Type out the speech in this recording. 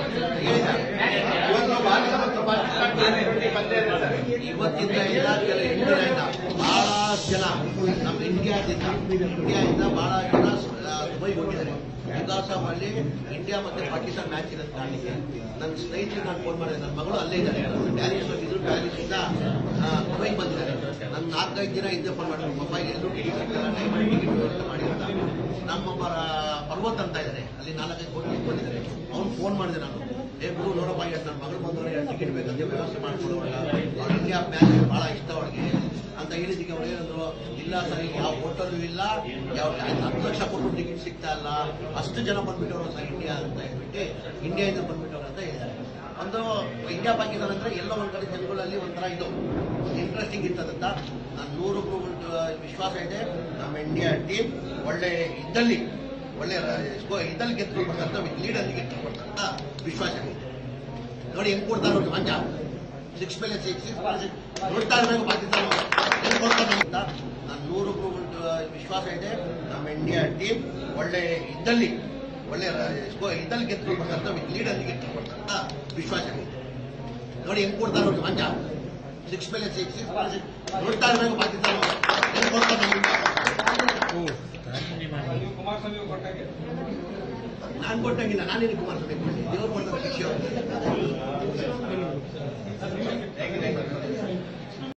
ಇವತ್ತಿಂದ ಇಲ್ಲ ಕೆಲ ಇಂಡಿಯಾದಿಂದ ಬಹಳ ಜನ ನಮ್ಮ ಇಂಡಿಯಾದಿಂದ ಇಂಡಿಯಾದಿಂದ ಬಹಳ ಜನ ಆ, ದುಬೈಗೆ ಹೋಗಿದ್ದಾರೆ ವಿಕಾಸ ಮಾಡಿ ಇಂಡಿಯಾ ಮತ್ತೆ ಪಾಕಿಸ್ತಾನ ಮ್ಯಾಚ್ ಇರೋದು ಕಾರಣಕ್ಕೆ ನನ್ನ ಸ್ನೇಹಿತರಿಗೆ ನಾನು ಫೋನ್ ಮಾಡಿದೆ ನನ್ನ ಮಗಳು ಅಲ್ಲೇ ಇದ್ದಾರೆ ಪ್ಯಾರಿಸ್ ಹೋಗಿದ್ರು ಪ್ಯಾರಿಸ್ ಇಂದ ಆ, ದುಬೈಗೆ ಬಂದಿದ್ದಾರೆ ನನ್ನ ನಾಲ್ಕೈದು ದಿನ ಹಿಂದೆ ಫೋನ್ ಮಾಡಿದ್ರು ಮೊಬೈಲ್ ಎಲ್ಲೂ ಟಿಕೆಟ್ ಸಿಗ್ತಲ್ಲ ಟೈಮ್ ಟಿಕೆಟ್ ವ್ಯವಸ್ಥೆ ಮಾಡಿ ಅಂತ ನಮ್ಮೊಬ್ಬ ಪರ್ವತ್ ಅಂತ ಇದ್ದಾರೆ ಅಲ್ಲಿ ನಾಲ್ಕೈದು ಕೋಟಿ ಬಂದಿದ್ದಾರೆ ಅವ್ನು ಫೋನ್ ಮಾಡಿದೆ ನಾನು ಏ ಗುರು ನೋಡಪ್ಪ ಈಗ ನನ್ನ ಮಗಳು ಬಂದವರೆ ಟಿಕೆಟ್ ಬೇಕಂತ ವ್ಯವಸ್ಥೆ ಮಾಡ್ಕೊಡೋಲ್ಲ ಅವ್ಳು ಇಂಡಿಯಾ ಮ್ಯಾಚ್ ಬಹಳ ಇಷ್ಟ ಅವಳಿಗೆ ಅಂತ ಹೇಳಿದ್ದಕ್ಕೆ ಅವ್ರು ಏನಂದ್ರು ಇಲ್ಲ ಸರ್ ಈಗ ಯಾವ ಹೋಟೆಲ್ ಇಲ್ಲ ಯಾವ ಹತ್ತು ಲಕ್ಷ ಕೊಟ್ಟು ಟಿಕೆಟ್ ಸಿಗ್ತಾ ಇಲ್ಲ ಅಷ್ಟು ಜನ ಬಂದ್ಬಿಟ್ಟವ್ರು ಸರ್ ಇಂಡಿಯಾ ಅಂತ ಹೇಳ್ಬಿಟ್ಟು ಇಂಡಿಯಾದಿಂದ ಬಂದ್ಬಿಟ್ಟವ್ರು ಅಂತ ಹೇಳಿದ್ದಾರೆ ಒಂದು ಇಂಡಿಯಾ ಪಾಕಿಸ್ತಾನ ಅಂದ್ರೆ ಎಲ್ಲೋ ಒಂದ್ ಕಡೆ ಜನಗಳಲ್ಲಿ ಒಂಥರ ಇದು ಇಂಟ್ರೆಸ್ಟಿಂಗ್ ಇರ್ತದಂತ ನಾನು ನೂರು ವಿಶ್ವಾಸ ಇದೆ ನಮ್ಮ ಇಂಡಿಯಾ ಟೀಮ್ ಒಳ್ಳೆ ಇದ್ದಲ್ಲಿ ಒಳ್ಳೆ ಸ್ಕೋ- ಇದ್ದಲ್ಲಿ ಗೆದ್ದು ಬರ್ತಂತ ಲೀಡಲ್ಲಿ ಗೆದ್ದು ಬರ್ತಂತ ವಿಶ್ವಾಸ ಇದೆ ನೋಡಿ ಹೆಂಗ್ ಕೊಡ್ತಾರೆ ನೋಡಿ ಮಂಜ ಸಿಕ್ಸ್ ಮೇಲೆ ಸಿಕ್ಸ್ ಸಿಕ್ಸ್ ಮೇಲೆ ಸಿಕ್ಸ್ ನೋಡ್ತಾ ಇರ್ಬೇಕು ಪಾಕಿಸ್ತಾನ ಹೆಂಗ್ ಕೊಡ್ತಾರೆ ಅಂತ ನಾನು ನೂರು ವಿಶ್ವಾಸ ಇದೆ ನಮ್ಮ ಇಂಡಿಯಾ ಟೀಮ್ ಒಳ್ಳೆ ಇದ್ದಲ್ಲಿ ಒಳ್ಳೆ ಸ್ಕೋ- ಇದ್ದಲ್ಲಿ ಗೆದ್ದು ಬರ್ತಂತ ಲೀಡಲ್ಲಿ ಗೆದ್ದು ಬರ್ತಂತ ವಿಶ್ವಾಸ ಇದೆ ನೋಡಿ ಹೆಂಗ್ ಕೊಡ್ತಾರೆ ನೋಡಿ ಮಂಜ ಸಿಕ್ಸ್ ಮೇಲೆ ಸಿಕ್ಸ್ ಸಿಕ್ಸ್ ಮೇಲೆ ಸಿಕ್ಸ್ ನೋಡ್ತಾ ಇರ್ಬೇಕು ಪಾಕಿಸ್ತಾನ ಹೆಂಗ್ ಕೊಡ್ತಾರೆ ನೀವು ಕುಮಾರಸ್ವಾಮಿ ಕೊಟ್ಟಾಗೆ ನಾನು ಕೊಟ್ಟಂಗಿಲ್ಲ ನಾನೇನು ಕುಮಾರಸ್ವಾಮಿ ಕೊಡ್ತೀನಿ ದೇವ್ರು ಕೊಡ್ತಾರೆ ಶಿಕ್ಷೆ ಅವ್ರಿಗೆ.